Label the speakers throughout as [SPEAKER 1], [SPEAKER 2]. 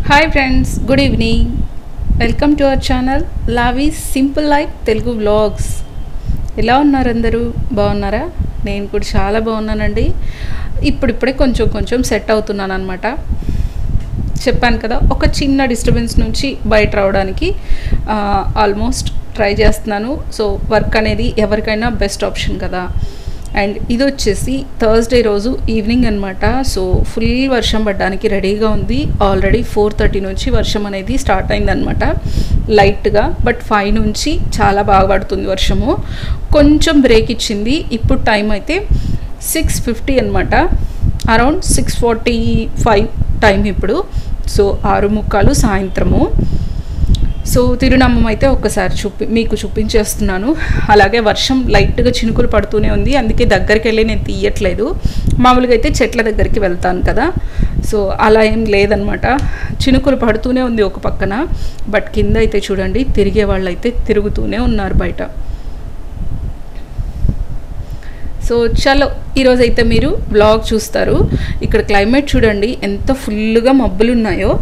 [SPEAKER 1] hi friends good evening welcome to our channel Lavi simple life Telugu vlogs ఎలా ఉన్నారు అందరూ బాగున్నారా నేను కూడా చాలా బాగున్నానండి ఇప్పుడిప్పుడే కొంచెం కొంచెం సెట్ అవుతున్నాను అనమాట చెప్పాను కదా ఒక చిన్న డిస్టర్బెన్స్ నుంచి బయట రావడానికి ఆల్మోస్ట్ ట్రై చేస్తున్నాను సో వర్క్ అనేది ఎవరికైనా బెస్ట్ ఆప్షన్ కదా అండ్ ఇది వచ్చేసి థర్స్డే రోజు ఈవినింగ్ అనమాట సో ఫుల్ వర్షం పడడానికి రెడీగా ఉంది ఆల్రెడీ ఫోర్ థర్టీ నుంచి వర్షం అనేది స్టార్ట్ అయిందనమాట లైట్గా బట్ ఫైవ్ నుంచి చాలా బాగా పడుతుంది వర్షము కొంచెం బ్రేక్ ఇచ్చింది ఇప్పుడు టైం అయితే సిక్స్ ఫిఫ్టీ అనమాట around six forty five time ఇప్పుడు సో ఆరు ముక్కాలు సాయంత్రము సో తిరునామం అయితే ఒక్కసారి చూపి మీకు చూపించేస్తున్నాను అలాగే వర్షం లైట్గా చినుకులు పడుతూనే ఉంది అందుకే దగ్గరికి వెళ్ళి నేను తీయట్లేదు మామూలుగా అయితే చెట్ల దగ్గరికి వెళ్తాను కదా సో అలా ఏం లేదనమాట చినుకులు పడుతూనే ఉంది ఒక పక్కన బట్ కింద అయితే చూడండి తిరిగే వాళ్ళు అయితే తిరుగుతూనే ఉన్నారు బయట సో చలో ఈరోజు అయితే మీరు బ్లాగ్ చూస్తారు ఇక్కడ క్లైమేట్ చూడండి ఎంత ఫుల్గా మబ్బులు ఉన్నాయో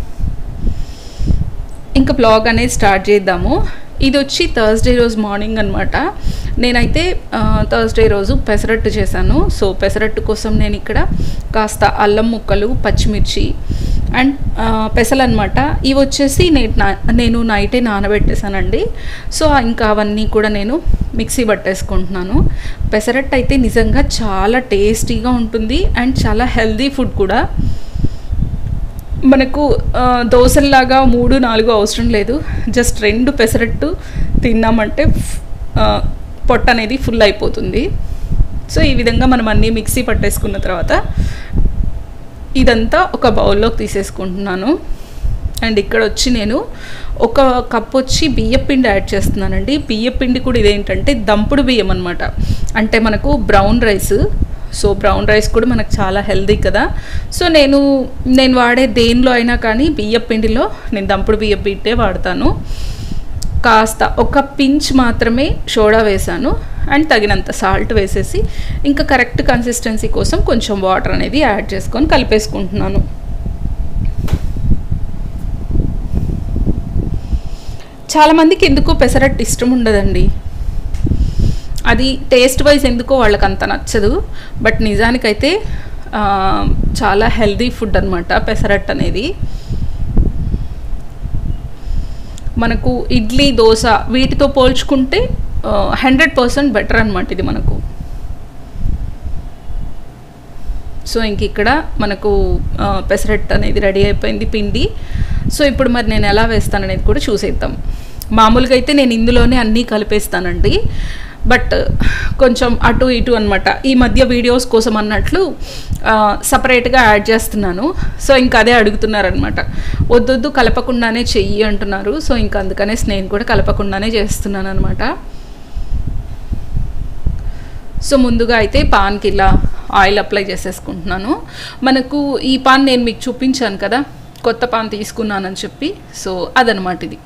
[SPEAKER 1] ఇంకా బ్లాగ్ అనేది స్టార్ట్ చేద్దాము ఇది వచ్చి థర్స్డే రోజు మార్నింగ్ అనమాట నేనైతే థర్స్డే రోజు పెసరట్టు చేశాను సో పెసరట్టు కోసం నేను ఇక్కడ కాస్త అల్లం ముక్కలు పచ్చిమిర్చి అండ్ పెసలు అనమాట ఇవి వచ్చేసి నేను నేను నైటే నానబెట్టేశానండి సో ఇంకా అవన్నీ కూడా నేను మిక్సీ పట్టేసుకుంటున్నాను పెసరట్టు అయితే నిజంగా చాలా టేస్టీగా ఉంటుంది అండ్ చాలా హెల్దీ ఫుడ్ కూడా మనకు దోశల్లాగా మూడు నాలుగు అవసరం లేదు జస్ట్ రెండు పెసరట్టు తిన్నామంటే పొట్ట అనేది ఫుల్ అయిపోతుంది సో ఈ విధంగా మనం అన్నీ మిక్సీ పట్టేసుకున్న తర్వాత ఇదంతా ఒక బౌల్లోకి తీసేసుకుంటున్నాను అండ్ ఇక్కడ వచ్చి నేను ఒక కప్ వచ్చి బియ్యపిండి యాడ్ చేస్తున్నానండి బియ్యపిండి కూడా ఇదేంటంటే దంపుడు బియ్యం అనమాట అంటే మనకు brown rice so brown rice కూడా మనకు చాలా హెల్దీ కదా సో నేను నేను వాడే దేనిలో అయినా కానీ బియ్య పిండిలో నేను దంపుడు బియ్య పిండే వాడతాను కాస్త ఒక పించ్ మాత్రమే సోడా వేసాను అండ్ తగినంత సాల్ట్ వేసేసి ఇంకా కరెక్ట్ కన్సిస్టెన్సీ కోసం కొంచెం వాటర్ అనేది యాడ్ చేసుకొని కలిపేసుకుంటున్నాను చాలామందికి ఎందుకో పెసరట్టు ఇష్టం ఉండదండి అది టేస్ట్ వైజ్ ఎందుకో వాళ్ళకి అంత నచ్చదు బట్ నిజానికైతే చాలా హెల్దీ ఫుడ్ అనమాట పెసరట్ అనేది మనకు ఇడ్లీ దోశ వీటితో పోల్చుకుంటే హండ్రెడ్ పర్సెంట్ బెటర్ అనమాట ఇది మనకు సో ఇంక ఇక్కడ మనకు పెసరట్ అనేది రెడీ అయిపోయింది పిండి సో ఇప్పుడు మరి నేను ఎలా వేస్తాను అనేది కూడా చూసేద్దాం మామూలుగా అయితే నేను ఇందులోనే అన్నీ కలిపేస్తానండి బట్ కొంచెం అటు ఇటు అనమాట ఈ మధ్య వీడియోస్ కోసం అన్నట్లు సపరేట్గా యాడ్ చేస్తున్నాను సో ఇంకా అదే అడుగుతున్నారనమాట వద్దొద్దు కలపకుండానే చెయ్యి అంటున్నారు సో ఇంకా అందుకనేసి నేను కూడా కలపకుండానే చేస్తున్నాను అనమాట సో ముందుగా అయితే పాన్కి ఇలా ఆయిల్ అప్లై చేసేసుకుంటున్నాను మనకు ఈ పాన్ నేను మీకు చూపించాను కదా కొత్త పాన్ తీసుకున్నానని చెప్పి సో అదనమాట ఇది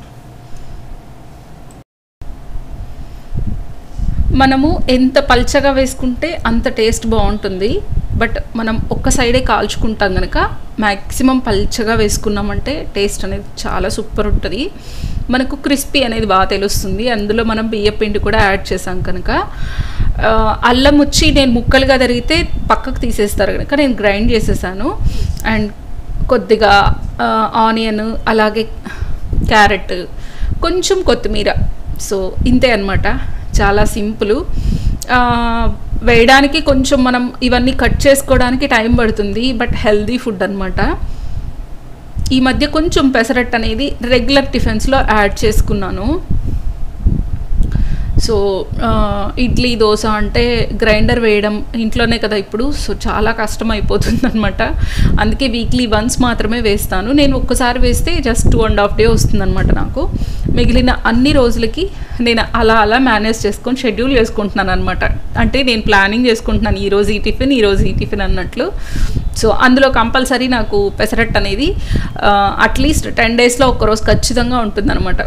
[SPEAKER 1] మనము ఎంత పల్చగా వేసుకుంటే అంత టేస్ట్ బాగుంటుంది బట్ మనం ఒక్క సైడే కాల్చుకుంటాం కనుక మ్యాక్సిమం పల్చగా వేసుకున్నామంటే టేస్ట్ అనేది చాలా సూపర్ ఉంటుంది మనకు క్రిస్పీ అనేది బాగా తెలుస్తుంది అందులో మనం బియ్య పిండి కూడా యాడ్ చేసాం కనుక అల్లం వచ్చి నేను ముక్కలుగా తరిగితే పక్కకు తీసేస్తారు కనుక నేను గ్రైండ్ చేసేసాను అండ్ కొద్దిగా ఆనియన్ అలాగే క్యారెట్ కొంచెం కొత్తిమీర సో ఇంతే అనమాట చాలా సింపుల్ వేయడానికి కొంచెం మనం ఇవన్నీ కట్ చేసుకోవడానికి టైం పడుతుంది బట్ హెల్దీ ఫుడ్ అనమాట ఈ మధ్య కొంచెం పెసరట్ అనేది రెగ్యులర్ టిఫిన్స్లో యాడ్ చేసుకున్నాను సో ఇడ్లీ దోశ అంటే గ్రైండర్ వేయడం ఇంట్లోనే కదా ఇప్పుడు సో చాలా కష్టం అయిపోతుంది అనమాట అందుకే వీక్లీ వన్స్ మాత్రమే వేస్తాను నేను ఒక్కసారి వేస్తే just two and half day వస్తుందన్నమాట నాకు మిగిలిన అన్ని రోజులకి నేను అలా అలా మేనేజ్ చేసుకొని షెడ్యూల్ చేసుకుంటున్నాను అనమాట అంటే నేను ప్లానింగ్ చేసుకుంటున్నాను ఈరోజు ఈ టిఫిన్ ఈరోజు ఈ టిఫిన్ అన్నట్లు సో అందులో కంపల్సరీ నాకు పెసరట్ అనేది అట్లీస్ట్ టెన్ డేస్లో ఒక్కరోజు ఖచ్చితంగా ఉంటుందన్నమాట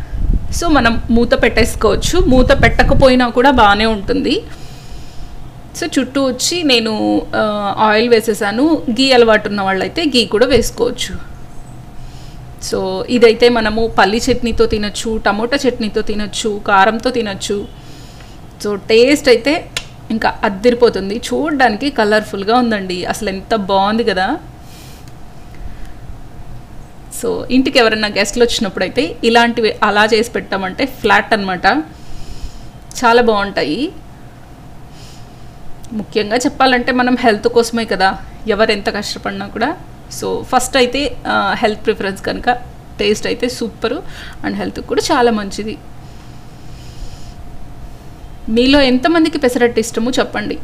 [SPEAKER 1] సో మనం మూత పెట్టేసుకోవచ్చు మూత పెట్టకపోయినా కూడా బాగానే ఉంటుంది సో చుట్టూ వచ్చి నేను ఆ, ఆయిల్ వేసేసాను గీ అలవాటు ఉన్న వాళ్ళైతే గీ కూడా వేసుకోవచ్చు సో ఇదైతే మనము పల్లి చట్నీతో తినచ్చు టమోటా చట్నీతో తినచ్చు కారంతో తినచ్చు సో టేస్ట్ అయితే ఇంకా అద్దరిపోతుంది చూడడానికి కలర్ఫుల్గా ఉందండి అసలు ఎంత బాగుంది కదా సో ఇంటికి ఎవరైనా గెస్ట్లు వచ్చినప్పుడు అయితే ఇలాంటివి అలా చేసి పెట్టామంటే ఫ్లాట్ అనమాట చాలా బాగుంటాయి ముఖ్యంగా చెప్పాలంటే మనం హెల్త్ కోసమే కదా ఎవరు ఎంత కష్టపడినా కూడా సో ఫస్ట్ అయితే హెల్త్ ప్రిఫరెన్స్ కనుక టేస్ట్ అయితే సూపరు అండ్ హెల్త్ కూడా చాలా మంచిది మీలో ఎంతమందికి పెసరట్టు ఇష్టమో చెప్పండి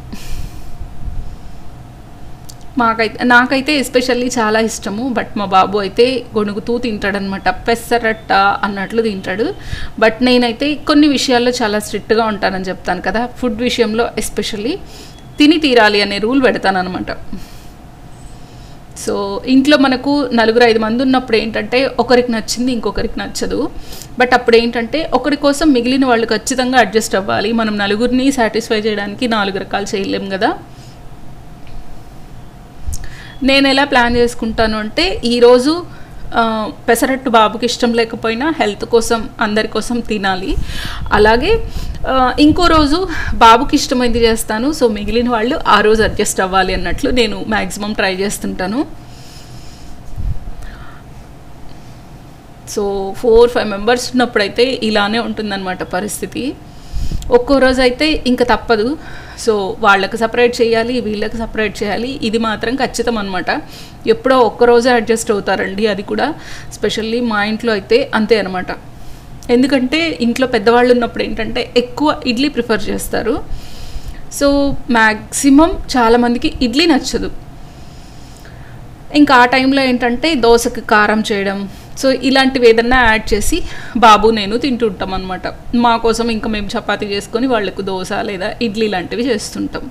[SPEAKER 1] మాకైతే నాకైతే ఎస్పెషల్లీ చాలా ఇష్టము బట్ మా బాబు అయితే గొణుగుతూ తింటాడనమాట పెసరట్ట అన్నట్లు తింటాడు బట్ నేనైతే కొన్ని విషయాల్లో చాలా స్ట్రిక్ట్గా ఉంటానని చెప్తాను కదా ఫుడ్ విషయంలో ఎస్పెషల్లీ తిని తీరాలి అనే రూల్ పెడతానమాట సో ఇంట్లో మనకు నలుగురు ఐదు మంది ఉన్నప్పుడు ఏంటంటే ఒకరికి నచ్చింది ఇంకొకరికి నచ్చదు బట్ అప్పుడు ఏంటంటే ఒకరి కోసం మిగిలిన వాళ్ళు ఖచ్చితంగా అడ్జస్ట్ అవ్వాలి మనం నలుగురిని సాటిస్ఫై చేయడానికి నాలుగు రకాలు చేయలేం కదా నేను ఎలా ప్లాన్ చేసుకుంటాను అంటే ఈరోజు ఆ, పెసరట్టు బాబుకి ఇష్టం లేకపోయినా హెల్త్ కోసం అందరి కోసం తినాలి అలాగే ఆ, ఇంకో రోజు బాబుకి ఇష్టమైంది చేస్తాను సో మిగిలిన వాళ్ళు ఆ రోజు అడ్జస్ట్ అవ్వాలి అన్నట్లు నేను మ్యాక్సిమం ట్రై చేస్తుంటాను సో ఫోర్ ఫైవ్ మెంబర్స్ ఉన్నప్పుడైతే ఇలానే ఉంటుందన్నమాట పరిస్థితి ఒక్కో రోజు అయితే ఇంకా తప్పదు సో వాళ్ళకి సపరేట్ చేయాలి వీళ్ళకి సపరేట్ చేయాలి ఇది మాత్రం ఖచ్చితం అనమాట ఎప్పుడో ఒక్కరోజే అడ్జస్ట్ అవుతారండి అది కూడా స్పెషల్లీ మా ఇంట్లో అయితే అంతే అనమాట ఎందుకంటే ఇంట్లో పెద్దవాళ్ళు ఉన్నప్పుడు ఏంటంటే ఎక్కువ ఇడ్లీ ప్రిఫర్ చేస్తారు సో మ్యాక్సిమం చాలామందికి ఇడ్లీ నచ్చదు ఇంకా ఆ టైంలో ఏంటంటే దోశకి కారం చేయడం సో ఇలాంటివి ఏదన్నా యాడ్ చేసి బాబు నేను తింటుంటాం అనమాట మా కోసం ఇంకా మేము చపాతీ చేసుకొని వాళ్ళకు దోశ లేదా ఇడ్లీ లాంటివి చేస్తుంటాం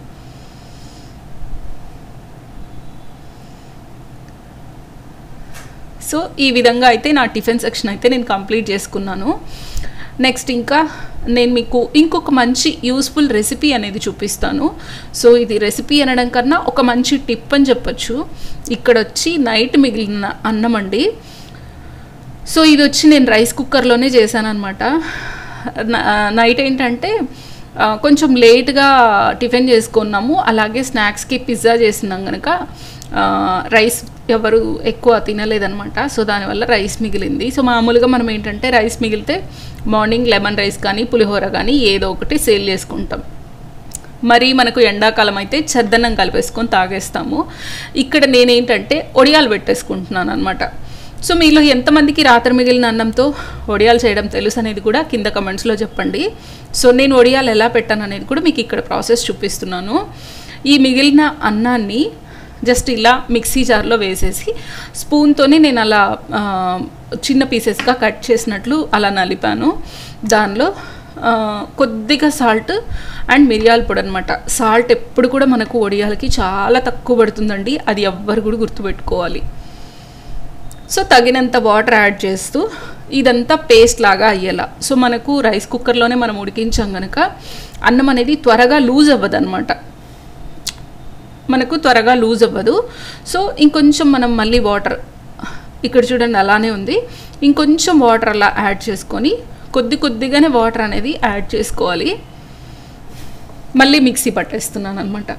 [SPEAKER 1] సో ఈ విధంగా అయితే నా టిఫిన్ సెక్షన్ అయితే నేను కంప్లీట్ చేసుకున్నాను నెక్స్ట్ ఇంకా నేను మీకు ఇంకొక మంచి యూస్ఫుల్ రెసిపీ అనేది చూపిస్తాను సో ఇది రెసిపీ అనడం కన్నా ఒక మంచి టిప్ అని చెప్పొచ్చు ఇక్కడ వచ్చి నైట్ మిగిలిన అన్నం అండి సో ఇది వచ్చి నేను రైస్ కుక్కర్లోనే చేశాను అనమాట నైట్ ఏంటంటే ఆ, కొంచెం లేట్గా టిఫిన్ చేసుకున్నాము అలాగే స్నాక్స్కి పిజ్జా చేసినాం కనుక ఆ, రైస్ ఎవరు ఎక్కువ తినలేదనమాట సో దానివల్ల రైస్ మిగిలింది సో మామూలుగా మనం ఏంటంటే రైస్ మిగిలితే మార్నింగ్ లెమన్ రైస్ కానీ పులిహోర కానీ ఏదో ఒకటి సేల్ చేసుకుంటాం మరి మనకు ఎండాకాలం అయితే చద్దన్నం కలిపేసుకొని తాగేస్తాము ఇక్కడ నేనేంటంటే ఒడియాలు పెట్టేసుకుంటున్నాను అనమాట సో మీలో ఎంతమందికి రాత్రి మిగిలిన అన్నంతో ఒడియాలు చేయడం తెలుసు అనేది కూడా కింద కమెంట్స్లో చెప్పండి సో నేను ఒడియాలు ఎలా పెట్టాను అనేది కూడా మీకు ఇక్కడ ప్రాసెస్ చూపిస్తున్నాను ఈ మిగిలిన అన్నాన్ని జస్ట్ ఇలా మిక్సీ జార్లో వేసేసి స్పూన్తోనే నేను అలా ఆ, చిన్న పీసెస్గా కట్ చేసినట్లు అలా నలిపాను దానిలో ఆ, కొద్దిగా సాల్ట్ అండ్ మిరియాల పొడి అనమాట సాల్ట్ ఎప్పుడు కూడా మనకు ఒడియాలకి చాలా తక్కువ పడుతుందండి అది ఎవ్వరు కూడా గుర్తుపెట్టుకోవాలి సో తగినంత వాటర్ యాడ్ చేస్తూ ఇదంతా పేస్ట్ లాగా అయ్యేలా సో మనకు రైస్ కుక్కర్లోనే మనం ఉడికించాం కనుక అన్నం అనేది త్వరగా లూజ్ అవ్వదు అనమాట మనకు త్వరగా లూజ్ అవ్వదు సో ఇంకొంచెం మనం మళ్ళీ వాటర్ ఇక్కడ చూడండి అలానే ఉంది ఇంకొంచెం వాటర్ అలా యాడ్ చేసుకొని కొద్ది కొద్దిగానే వాటర్ అనేది యాడ్ చేసుకోవాలి మళ్ళీ మిక్సీ పట్టేస్తున్నాను అనమాట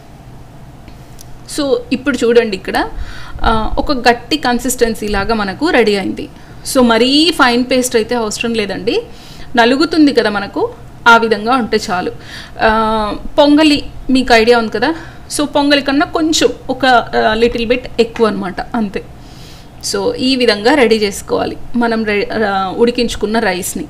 [SPEAKER 1] సో ఇప్పుడు చూడండి ఇక్కడ ఆ, ఒక గట్టి కన్సిస్టెన్సీ లాగా మనకు రెడీ అయింది సో మరీ ఫైన్ పేస్ట్ అయితే అవసరం లేదండి నలుగుతుంది కదా మనకు ఆ విధంగా ఉంటే చాలు ఆ, పొంగలి మీకు ఐడియా ఉంది కదా సో పొంగలి కన్నా కొంచెం ఒక లిటిల్ బిట్ ఎక్కువ అనమాట అంతే సో ఈ విధంగా రెడీ చేసుకోవాలి మనం రె ఆ, ఉడికించుకున్న రైస్ని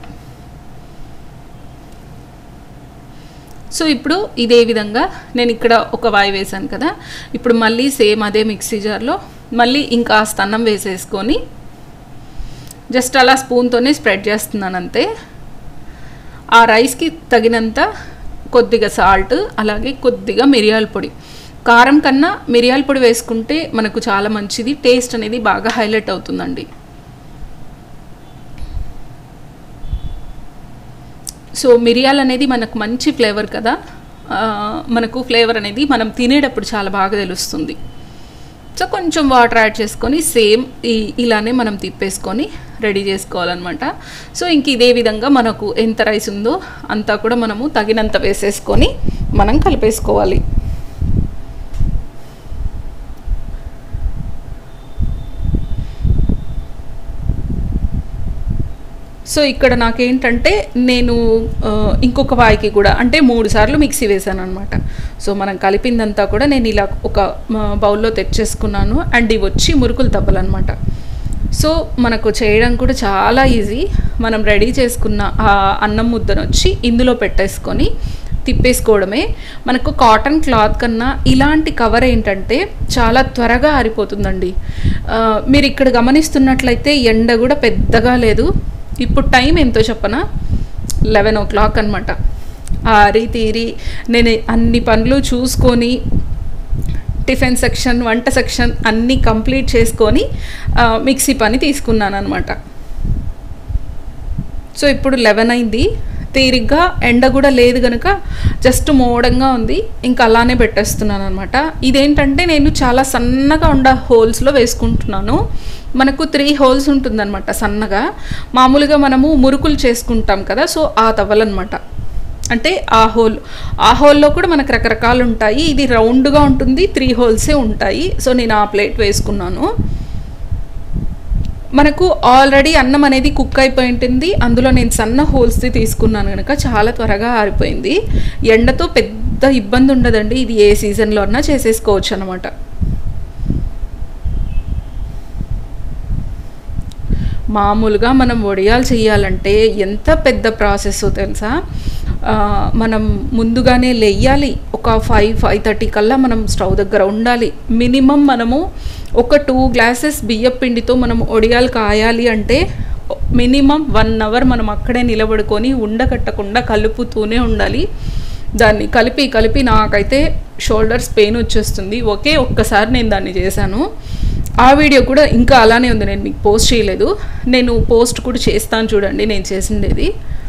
[SPEAKER 1] సో ఇప్పుడు ఇదే విధంగా నేను ఇక్కడ ఒక వాయి వేసాను కదా ఇప్పుడు మళ్ళీ సేమ్ అదే మిక్సీ జార్లో మళ్ళీ ఇంకా అన్నం వేసేసుకొని జస్ట్ అలా స్పూన్తోనే స్ప్రెడ్ చేస్తున్నాను అంతే ఆ రైస్కి తగినంత కొద్దిగా సాల్ట్ అలాగే కొద్దిగా మిరియాల పొడి కారం కన్నా మిరియాల పొడి వేసుకుంటే మనకు చాలా మంచిది టేస్ట్ అనేది బాగా హైలైట్ అవుతుందండి సో మిరియాలు అనేది మనకు మంచి ఫ్లేవర్ కదా ఆ, ఆ, మనకు ఫ్లేవర్ అనేది మనం తినేటప్పుడు చాలా బాగా తెలుస్తుంది సో కొంచెం వాటర్ యాడ్ చేసుకొని సేమ్ ఈ ఇలానే మనం తిప్పేసుకొని రెడీ చేసుకోవాలన్నమాట సో ఇంక ఇదే విధంగా మనకు ఎంత రైస్ ఉందో అంతా కూడా మనము తగినంత వేసేసుకొని మనం కలిపేసుకోవాలి సో ఇక్కడ నాకేంటంటే నేను ఆ, ఇంకొక వాయికి కూడా అంటే మూడు సార్లు మిక్సీ వేసాను అనమాట సో మనం కలిపిందంతా కూడా నేను ఇలా ఒక బౌల్లో తెచ్చేసుకున్నాను అండ్ ఇవి వచ్చి మురుకులు తబ్బలన్నమాట సో మనకు చేయడం కూడా చాలా ఈజీ మనం రెడీ చేసుకున్న ఆ అన్నం ముద్దను వచ్చి ఇందులో పెట్టేసుకొని తిప్పేసుకోవడమే మనకు కాటన్ క్లాత్ కన్నా ఇలాంటి కవర్ ఏంటంటే చాలా త్వరగా ఆరిపోతుందండి ఆ, మీరు ఇక్కడ గమనిస్తున్నట్లయితే ఎండ కూడా పెద్దగా లేదు ఇప్పుడు టైం ఎంతో చెప్పనా లెవెన్ ఓ క్లాక్ అనమాట ఆరి తీరి నేను అన్ని పనులు చూసుకొని టిఫిన్ సెక్షన్ వంట సెక్షన్ అన్నీ కంప్లీట్ చేసుకొని ఆ, మిక్సీ పని తీసుకున్నాను అనమాట సో ఇప్పుడు లెవెన్ అయింది తీరిగ్గా ఎండ కూడా లేదు కనుక జస్ట్ మోడంగా ఉంది ఇంకా అలానే పెట్టేస్తున్నాను అనమాట ఇదేంటంటే నేను చాలా సన్నగా ఉండ హోల్స్లో వేసుకుంటున్నాను మనకు త్రీ హోల్స్ ఉంటుందన్నమాట సన్నగా మామూలుగా మనము మురుకులు చేసుకుంటాం కదా సో ఆ తవ్వలన్నమాట అంటే ఆ హోల్ ఆ హోల్లో కూడా మనకు రకరకాలు ఉంటాయి ఇది రౌండ్గా ఉంటుంది త్రీ హోల్సే ఉంటాయి సో నేను ఆ ప్లేట్ వేసుకున్నాను మనకు ఆల్రెడీ అన్నం అనేది కుక్ అయిపోయి ఉంటుంది అందులో నేను సన్న హోల్స్ది తీసుకున్నాను కనుక చాలా త్వరగా ఆరిపోయింది ఎండతో పెద్ద ఇబ్బంది ఉండదండి ఇది ఏ సీజన్లో అన్నా చేసేసుకోవచ్చు అనమాట మామూలుగా మనం వడియాలు చేయాలంటే ఎంత పెద్ద ప్రాసెస్ తెలుసా ఆ, మనం ముందుగానే లేయాలి ఒక ఫైవ్ ఫైవ్ థర్టీ కల్లా మనం స్టవ్ దగ్గర ఉండాలి మినిమం మనము ఒక టూ గ్లాసెస్ బియ్యం పిండితో మనం వడియాలు కాయాలి అంటే మినిమం వన్ అవర్ మనం అక్కడే నిలబడుకొని ఉండకట్టకుండా కలుపుతూనే ఉండాలి దాన్ని కలిపి కలిపి నాకైతే షోల్డర్స్ పెయిన్ వచ్చేస్తుంది ఒకే ఒక్కసారి నేను దాన్ని చేశాను ఆ వీడియో కూడా ఇంకా అలానే ఉంది నేను మీకు పోస్ట్ చేయలేదు నేను పోస్ట్ కూడా చేస్తాను చూడండి నేను చేసిండేది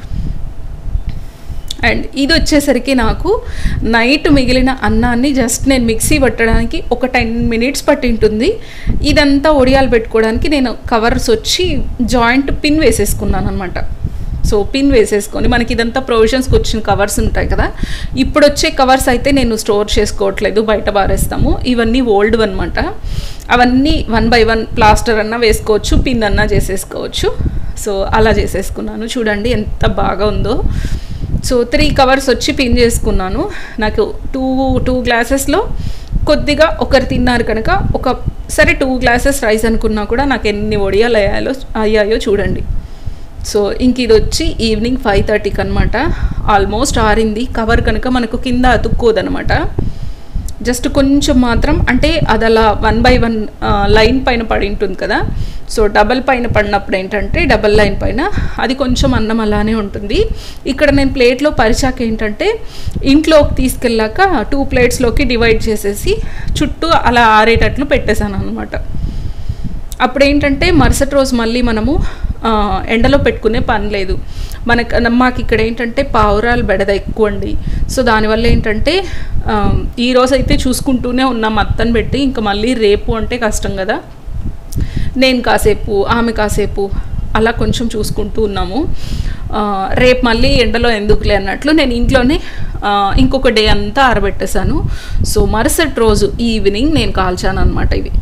[SPEAKER 1] అండ్ ఇది వచ్చేసరికి నాకు నైట్ మిగిలిన అన్నాన్ని జస్ట్ నేను మిక్సీ పట్టడానికి ఒక టెన్ మినిట్స్ పట్టింటుంది ఇదంతా ఒడియాలు పెట్టుకోవడానికి నేను కవర్స్ వచ్చి జాయింట్ పిన్ వేసేసుకున్నాను అనమాట సో పిన్ వేసేసుకొని మనకి ఇదంతా ప్రొవిజన్స్కి వచ్చిన కవర్స్ ఉంటాయి కదా ఇప్పుడు వచ్చే కవర్స్ అయితే నేను స్టోర్ చేసుకోవట్లేదు బయట బారేస్తాము ఇవన్నీ ఓల్డ్ అనమాట అవన్నీ వన్ బై వన్ ప్లాస్టర్ అన్నా వేసుకోవచ్చు పిన్ అన్నా చేసేసుకోవచ్చు సో అలా చేసేసుకున్నాను చూడండి ఎంత బాగా ఉందో సో త్రీ కవర్స్ వచ్చి పిన్ చేసుకున్నాను నాకు టూ టూ గ్లాసెస్లో కొద్దిగా ఒకరు తిన్నారు కనుక ఒక సరే టూ గ్లాసెస్ రైస్ అనుకున్నా కూడా నాకు ఎన్ని వడియాలు అయ్యాలో అయ్యాయో చూడండి సో ఇంక ఇది వచ్చి ఈవినింగ్ ఫైవ్ థర్టీకి అనమాట ఆల్మోస్ట్ ఆరింది కవర్ కనుక మనకు కింద అతుక్కోదనమాట జస్ట్ కొంచెం మాత్రం అంటే అది అలా వన్ బై వన్ లైన్ పైన పడి ఉంటుంది కదా సో డబల్ పైన పడినప్పుడు ఏంటంటే డబల్ లైన్ పైన అది కొంచెం అన్నం అలానే ఉంటుంది ఇక్కడ నేను ప్లేట్లో పరిచాక ఏంటంటే ఇంట్లోకి తీసుకెళ్ళాక టూ ప్లేట్స్లోకి డివైడ్ చేసేసి చుట్టూ అలా ఆరేటట్లు పెట్టేశాను అనమాట అప్పుడు ఏంటంటే మరుసటి రోజు మళ్ళీ మనము ఆ, ఎండలో పెట్టుకునే పని లేదు మనకు మాకు ఇక్కడ ఏంటంటే పావురాలు బెడద ఎక్కువ అండి సో దానివల్ల ఏంటంటే ఆ, ఈ రోజు అయితే చూసుకుంటూనే ఉన్నాం అత్తని పెట్టి ఇంకా మళ్ళీ రేపు అంటే కష్టం కదా నేను కాసేపు ఆమె కాసేపు అలా కొంచెం చూసుకుంటూ ఉన్నాము ఆ, రేపు మళ్ళీ ఎండలో ఎందుకులే అన్నట్లు నేను ఇంట్లోనే ఆ, ఇంకొక డే అంతా ఆరబెట్టేశాను సో మరుసటి రోజు ఈవినింగ్ నేను కాల్చాను అనమాట ఇవి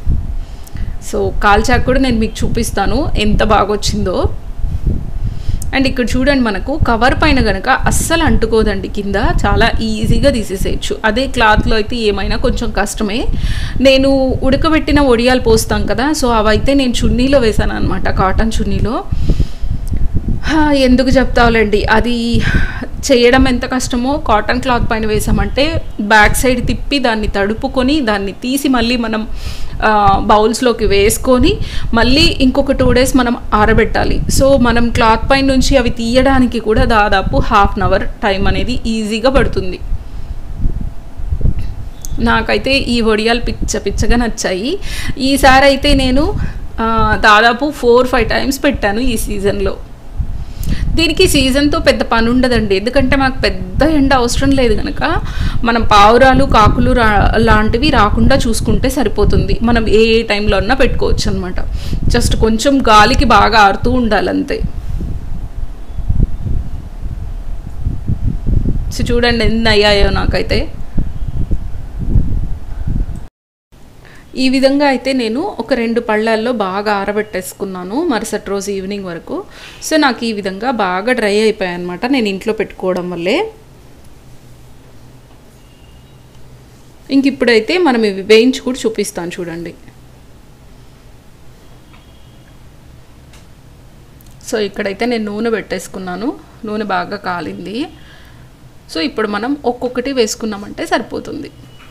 [SPEAKER 1] సో కాల్చాక కూడా నేను మీకు చూపిస్తాను ఎంత బాగా వచ్చిందో అండ్ ఇక్కడ చూడండి మనకు కవర్ పైన కనుక అస్సలు అంటుకోదండి కింద చాలా ఈజీగా తీసేసేయచ్చు అదే క్లాత్లో అయితే ఏమైనా కొంచెం కష్టమే నేను ఉడకబెట్టిన ఒడియాలు పోస్తాం కదా సో అవైతే నేను చున్నీలో వేసాను అనమాట కాటన్ చున్నీలో హా, ఎందుకు చెప్తావులేండి అది చేయడం ఎంత కష్టమో కాటన్ క్లాత్ పైన వేసామంటే బ్యాక్ సైడ్ తిప్పి దాన్ని తడుపుకొని దాన్ని తీసి మళ్ళీ మనం ఆ, బౌల్స్లోకి వేసుకొని మళ్ళీ ఇంకొక టూ డేస్ మనం ఆరబెట్టాలి సో మనం క్లాత్ పైన నుంచి అవి తీయడానికి కూడా దాదాపు హాఫ్ అన్ అవర్ టైం అనేది ఈజీగా పడుతుంది నాకైతే ఈ వడియాలు పిచ్చ పిచ్చగా నచ్చాయి ఈసారి అయితే నేను ఆ, దాదాపు ఫోర్ ఫైవ్ టైమ్స్ పెట్టాను ఈ సీజన్లో దీనికి సీజన్తో పెద్ద పని ఉండదండి ఎందుకంటే మాకు పెద్ద ఎండ అవసరం లేదు కనుక మనం పావురాలు కాకులు రా లాంటివి రాకుండా చూసుకుంటే సరిపోతుంది మనం ఏ ఏ టైంలో అన్నా పెట్టుకోవచ్చు అనమాట జస్ట్ కొంచెం గాలికి బాగా ఆరుతూ ఉండాలి అంతే సో చూడండి ఎన్ని అయ్యాయో నాకైతే ఈ విధంగా అయితే నేను ఒక రెండు పళ్ళల్లో బాగా ఆరబెట్టేసుకున్నాను మరుసటి రోజు ఈవినింగ్ వరకు సో నాకు ఈ విధంగా బాగా డ్రై అయిపోయాయి అనమాట నేను ఇంట్లో పెట్టుకోవడం వల్లే ఇంక ఇప్పుడైతే మనం ఇవి వేయించి కూడా చూపిస్తాను చూడండి సో ఇక్కడైతే నేను నూనె పెట్టేసుకున్నాను నూనె బాగా కాలింది సో ఇప్పుడు మనం ఒక్కొక్కటి వేసుకున్నామంటే సరిపోతుంది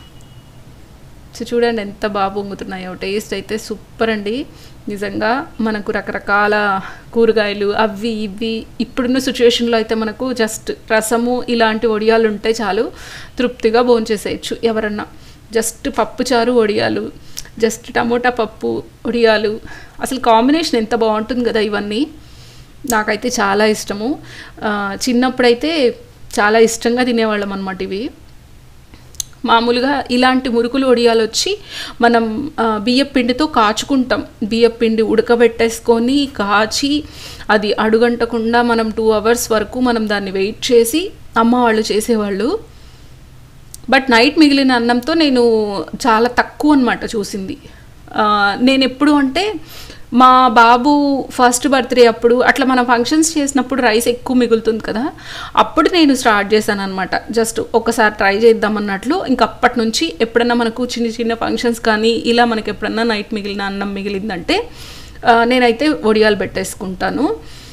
[SPEAKER 1] సో చూడండి ఎంత బాగా పొంగుతున్నాయో టేస్ట్ అయితే సూపర్ అండి నిజంగా మనకు రకరకాల కూరగాయలు అవి ఇవి ఇప్పుడున్న సిచ్యువేషన్లో అయితే మనకు జస్ట్ రసము ఇలాంటి వడియాలు ఉంటే చాలు తృప్తిగా భోంచేసేయచ్చు ఎవరన్నా జస్ట్ పప్పుచారు వడియాలు జస్ట్ టమోటా పప్పు వడియాలు అసలు కాంబినేషన్ ఎంత బాగుంటుంది కదా ఇవన్నీ నాకైతే చాలా ఇష్టము చిన్నప్పుడైతే చాలా ఇష్టంగా తినేవాళ్ళం అనమాట ఇవి మామూలుగా ఇలాంటి మురుకులు వడియాలు వచ్చి మనం బియ్యం పిండితో కాచుకుంటాం బియ్యం పిండి ఉడకబెట్టేసుకొని కాచి అది అడుగంటకుండా మనం టూ అవర్స్ వరకు మనం దాన్ని వెయిట్ చేసి అమ్మ వాళ్ళు చేసేవాళ్ళు బట్ నైట్ మిగిలిన అన్నంతో నేను చాలా తక్కువ అనమాట చూసింది నేను ఎప్పుడు అంటే మా బాబు ఫస్ట్ బర్త్డే అప్పుడు అట్లా మనం ఫంక్షన్స్ చేసినప్పుడు రైస్ ఎక్కువ మిగులుతుంది కదా అప్పుడు నేను స్టార్ట్ చేశాను అనమాట జస్ట్ ఒకసారి ట్రై చేద్దాం అన్నట్లు ఇంక అప్పటి నుంచి ఎప్పుడన్నా మనకు చిన్న చిన్న ఫంక్షన్స్ కానీ ఇలా మనకి ఎప్పుడన్నా నైట్ మిగిలిన అన్నం మిగిలిందంటే నేనైతే ఒడియాలు పెట్టేసుకుంటాను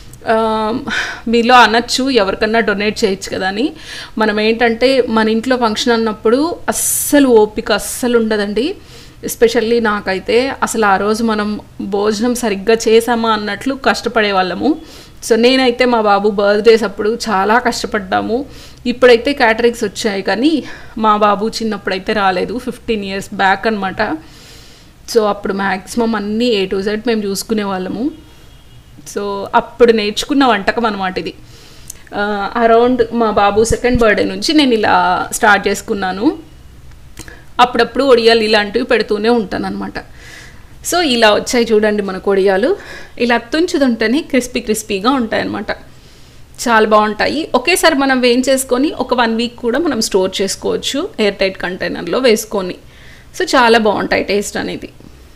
[SPEAKER 1] మీలో అనొచ్చు ఎవరికన్నా డొనేట్ చేయొచ్చు కదా అని మనం ఏంటంటే మన ఇంట్లో ఫంక్షన్ అన్నప్పుడు అస్సలు ఓపిక అస్సలు ఉండదండి ఎస్పెషల్లీ నాకైతే అసలు ఆ రోజు మనం భోజనం సరిగ్గా చేసామా అన్నట్లు కష్టపడే వాళ్ళము సో నేనైతే మా బాబు బర్త్డేస్ అప్పుడు చాలా కష్టపడ్డాము ఇప్పుడైతే క్యాటరింగ్స్ వచ్చాయి కానీ మా బాబు చిన్నప్పుడైతే రాలేదు ఫిఫ్టీన్ ఇయర్స్ బ్యాక్ అనమాట సో అప్పుడు మ్యాక్సిమం అన్నీ ఏ టు జెడ్ మేము చూసుకునే వాళ్ళము సో అప్పుడు నేర్చుకున్న వంటకం అనమాట ఇది అరౌండ్ మా బాబు సెకండ్ బర్త్డే నుంచి నేను ఇలా స్టార్ట్ చేసుకున్నాను అప్పుడప్పుడు ఒడియాలు ఇలాంటివి పెడుతూనే ఉంటాను అనమాట సో ఇలా వచ్చాయి చూడండి మనకు ఒడియాలు ఇలా తుంచుతుంటేనే క్రిస్పీ క్రిస్పీగా ఉంటాయి అనమాట చాలా బాగుంటాయి ఒకేసారి మనం వేయించేసుకొని ఒక వన్ వీక్ కూడా మనం స్టోర్ చేసుకోవచ్చు ఎయిర్ టైట్ కంటైనర్లో వేసుకొని సో చాలా బాగుంటాయి టేస్ట్ అనేది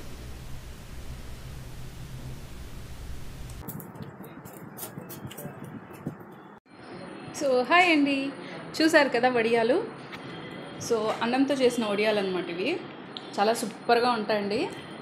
[SPEAKER 1] సో హాయ్ అండి చూసారు కదా వడియాలు సో అన్నంతో చేసిన వడియాలు అనమాట ఇవి చాలా సూపర్గా ఉంటాయండి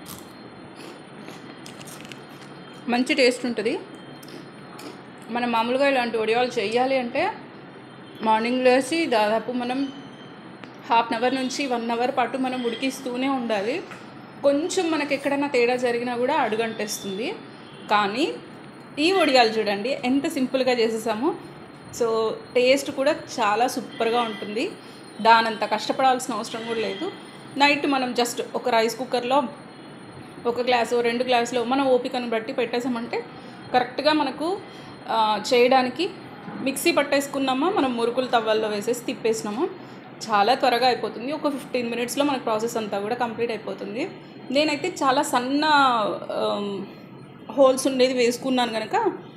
[SPEAKER 1] మంచి టేస్ట్ ఉంటుంది మనం మామూలుగా ఇలాంటి వడియాలు చేయాలి అంటే మార్నింగ్ లేచి దాదాపు మనం హాఫ్ అన్ అవర్ నుంచి వన్ అవర్ పాటు మనం ఉడికిస్తూనే ఉండాలి కొంచెం మనకి ఎక్కడైనా తేడా జరిగినా కూడా అడుగంటేస్తుంది కానీ ఈ వడియాలు చూడండి ఎంత సింపుల్గా చేసేసామో సో టేస్ట్ కూడా చాలా సూపర్గా ఉంటుంది దానంత కష్టపడాల్సిన అవసరం కూడా లేదు నైట్ మనం జస్ట్ ఒక రైస్ కుక్కర్లో ఒక గ్లాసు రెండు గ్లాసులో మన ఓపికను బట్టి పెట్టేసామంటే కరెక్ట్గా మనకు చేయడానికి మిక్సీ పట్టేసుకున్నామా మనం మురుకులు తవ్వల్లో వేసేసి తిప్పేసినామా చాలా త్వరగా అయిపోతుంది ఒక ఫిఫ్టీన్ మినిట్స్లో మన ప్రాసెస్ అంతా కూడా కంప్లీట్ అయిపోతుంది నేనైతే చాలా సన్న హోల్స్ ఉండేది వేసుకున్నాను కనుక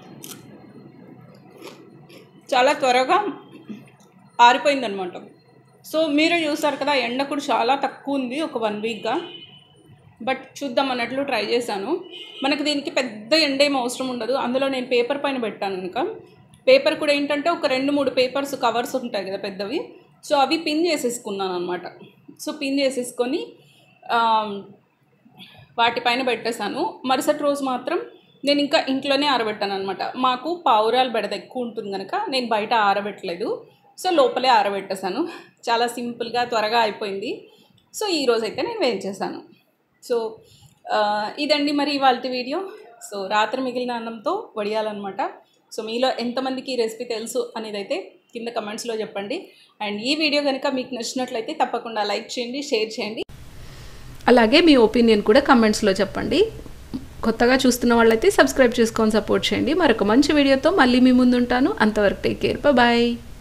[SPEAKER 1] చాలా త్వరగా ఆరిపోయిందనమాట సో మీరు చూసారు కదా ఎండ కూడా చాలా తక్కువ ఉంది ఒక వన్ వీక్గా బట్ చూద్దాం అన్నట్లు ట్రై చేశాను మనకు దీనికి పెద్ద ఎండ ఏం అవసరం ఉండదు అందులో నేను పేపర్ పైన పెట్టాను కనుక పేపర్ కూడా ఏంటంటే ఒక రెండు మూడు పేపర్స్ కవర్స్ ఉంటాయి కదా పెద్దవి సో అవి పిన్ చేసేసుకున్నాను అనమాట సో పిన్ చేసేసుకొని వాటిపైన పెట్టేశాను మరుసటి రోజు మాత్రం నేను ఇంకా ఇంట్లోనే ఆరబెట్టాను అనమాట మాకు పావురాలు బెడద ఎక్కువ ఉంటుంది కనుక నేను బయట ఆరబెట్టలేదు సో లోపలే ఆరబెట్టేశాను చాలా సింపుల్గా త్వరగా అయిపోయింది సో ఈరోజు అయితే నేను వేయించేసాను సో ఇదండి మరి ఇవాళ వీడియో సో రాత్రి మిగిలిన అన్నంతో వడియాలన్నమాట సో మీలో ఎంతమందికి ఈ రెసిపీ తెలుసు అనేది అయితే కింద కమెంట్స్లో చెప్పండి అండ్ ఈ వీడియో కనుక మీకు నచ్చినట్లయితే తప్పకుండా లైక్ చేయండి షేర్ చేయండి అలాగే మీ ఒపీనియన్ కూడా కమెంట్స్లో చెప్పండి కొత్తగా చూస్తున్న వాళ్ళైతే సబ్స్క్రైబ్ చేసుకొని సపోర్ట్ చేయండి మరొక మంచి వీడియోతో మళ్ళీ మీ ముందు ఉంటాను అంతవరకు టేక్ కేర్ బాయ్